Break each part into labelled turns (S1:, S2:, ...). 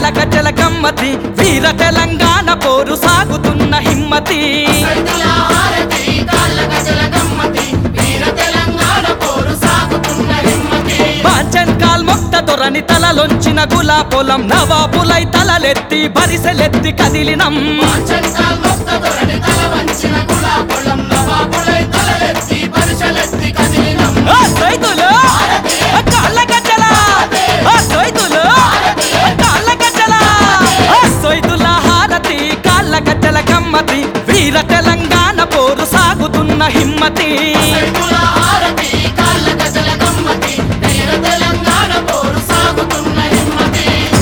S1: గజల గమ్మతి వీర తెలంగాణ పోరు సాగుతున్న హిమ్మతి
S2: సైదుల హారతి కాళ్ళ గజల గమ్మతి వీర తెలంగాణ పోరు సాగుతున్న హిమ్మతి
S1: పాంచన్ కాల్ మొక్త దొరని తలలొంచిన గులా పొలం నవాబులై తలలెత్తి బరిసెలెత్తి కదిలినం
S2: పాంచంకాల్ మొక్క దొరని తల వంచిన గులాబొలం నవాబులై తలలెత్తి పరిశలెత్తి కదిలినం
S1: ఆ సైదులు ఆ కాళ్ళ గజ్జల ఆ సైదులు ఆ కాళ్ళ గజ్జల ఆ సైదుల హారతి కాళ్ళ గజ్జల గమ్మతి వీర తెలంగాణ పోరు సాగుతున్న హిమ్మతి
S2: సైదుల హారతి కాళ్ళ గజల గమ్మతి వీర తెలంగాణ పోరు సాగుతున్న హిమ్మతి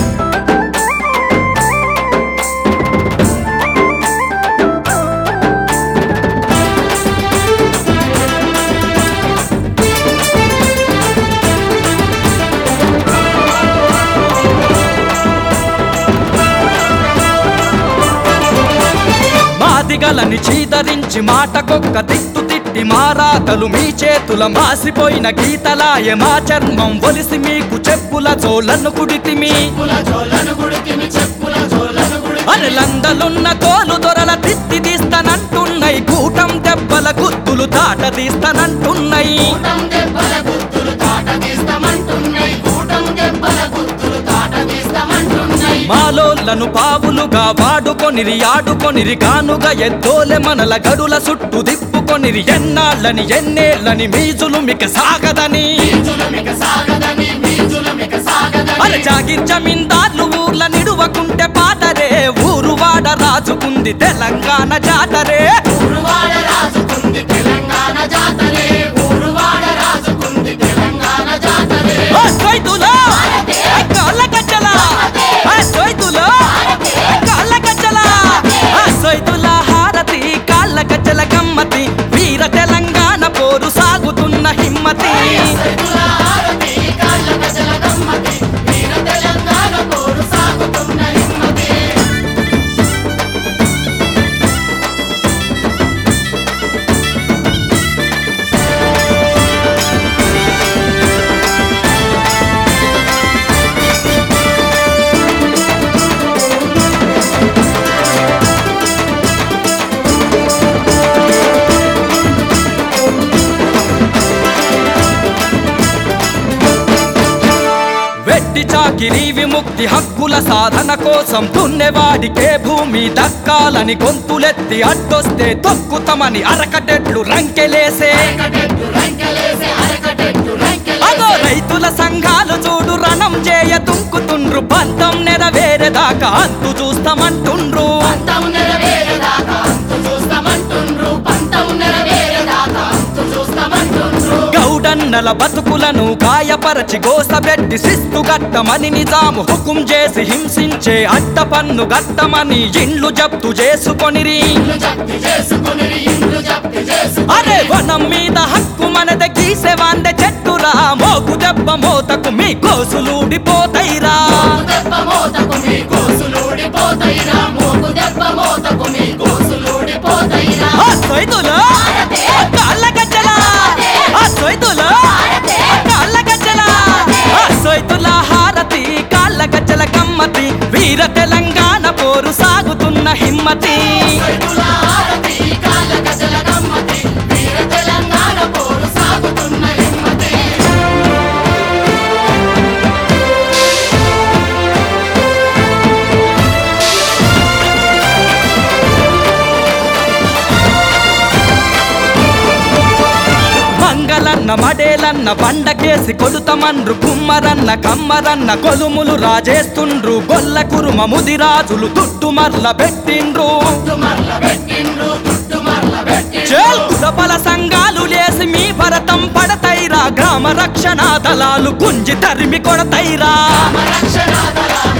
S1: మాదిగలని చీదరించి మాటకొక్క తిట్టు తిట్టి మారాతలు మీ చేతుల మాసిపోయిన గీతలాయ మా చర్మం ఒలిసి మీకు చెప్పుల చోళ్ళను కుడితిమి
S2: చెప్పుల జోలను గుడితిమి చెప్పుల జోలను గుడితిమి
S1: అరలందలున్న తోలు దొరల తిత్తి తీస్తానంటున్నాయి కూటం దెబ్బల గుత్తులు తాట తీస్తానంటున్నాయి
S2: కూటం దెబ్బల గుర్తులు తాట తీస్తామంటున్నాయి కూటం దెబ్బల గుర్తులు తాట తీస్తామంటున్నాయి
S1: మాలోళ్ళను పావులుగా వాడుకొనిరి ఆడుకొనిరి కానుగా ఎద్దోలె మనల గడుల చుట్టూ దిప్పుకొనిరి ఎన్నాళ్ళని ఎన్నేళ్ళని మీజులు మిక సాగదని
S2: మీజులమిక సాగదని మీజులమిక సాగదని
S1: అర జాగించమిందార్లు ఊర్ల నిడువకుంటే పాటరే ఊరు వాడ రాజుకుంది తెలంగాణ జాతరే
S2: ఊరువాడ రాజుకుంది తెలంగాణ జాతరే ఊరువాడ రాజుకుంది తెలంగాణ జాతరే
S1: ఆ సైదులో ఆ కాళ్ళ గజ్జల ఆ సైదులో ఆ కాళ్ళ గజ్జల ఆ సైదుల హారతి కాళ్ళ గజ్జల గమ్మతి వీర తెలంగాణ పోరు సాగుతున్న హిమ్మతి
S2: సైదుల హారతి కాళ్ళ గజల గమ్మతి వీర తెలంగాణ పోరు సాగుతున్న హిమ్మతి
S1: వెట్టి చాకిరీ విముక్తి హక్కుల సాధన కోసం దున్నేవాడికే భూమి దక్కాలని గొంతులెత్తి అడ్డొస్తే తొక్కుతామని అరకటెట్లు రంకెలేసే
S2: అరకటెట్టు రంకెలేసే అరకటెట్టు
S1: అగో
S2: రంకెలేసే
S1: రైతుల సంఘాలు చూడు రణం చేయ తుంకుతుండ్రు బంధం నెరవేరేదాకా అంతు చూస్తామంటుండ్రు
S2: పంతం నెరవేరేదాకా అంతు చూస్తామంటుండ్రు పంతం నెరవేరేదాకా అంతు చూస్తామంటుండ్రు
S1: గౌడన్నల బతుకులను గాయపరచి గోసబెట్టి శిస్తు గట్టమని నిజాము హుకుం చేసి హింసించే అట్ట పన్ను గట్టమని ఇండ్లు జప్తు చేసుకొనిరి
S2: ఇల్లు జప్తి చేసుకుని ఇల్లు జప్తి చేసుకుని
S1: అరే వనం మీద హక్కు మనద గీసెవాందె చెట్టురా మోగు దెబ్బ మోతకు మీ కోసులూడిపోతైరా
S2: మోగు దెబ్బ మోతకు మీ కోసులూడిపోతాయిరా మోగు దెబ్బ మోతకు మీ కోసులూడిపోతాయిరా
S1: ఆ సొయ్దులు ఆ కాళ్ళ గజ్జల ఆ సొయ్దులు ఆ కాళ్ళ గజ్జల ఆ సొయ్దుల హారతి కాళ్ళ గజ్జల గమ్మతి వీర తెలంగాణ పోరు సాగుతున్న హిమ్మతి
S2: సైదుల హారతి కాళ్ళ గజల గమ్మతి వీర తెలంగాణ పోరు సాగుతున్న హిమ్మతి
S1: మంగళన్న మడేలన్న బండకేసి కొడుతమన్రు కుమ్మరన్న కమ్మరన్న కొలుములు రాజేస్తుండ్రు గొల్ల కురుమ ముదిరాజులు తుట్టు మర్ల పెట్టిండ్రు
S2: తుమర్ల పెట్టిండ్రు తుట్టుమర్ల పెట్టిండ్రు
S1: చేల్ కులపల సంఘాలు లేసి మీ భరతం పడతైరా గ్రామ రక్షణ దళాలు గుంజి తరిమి కొడతైరా
S2: రామ రక్షణ దళాలు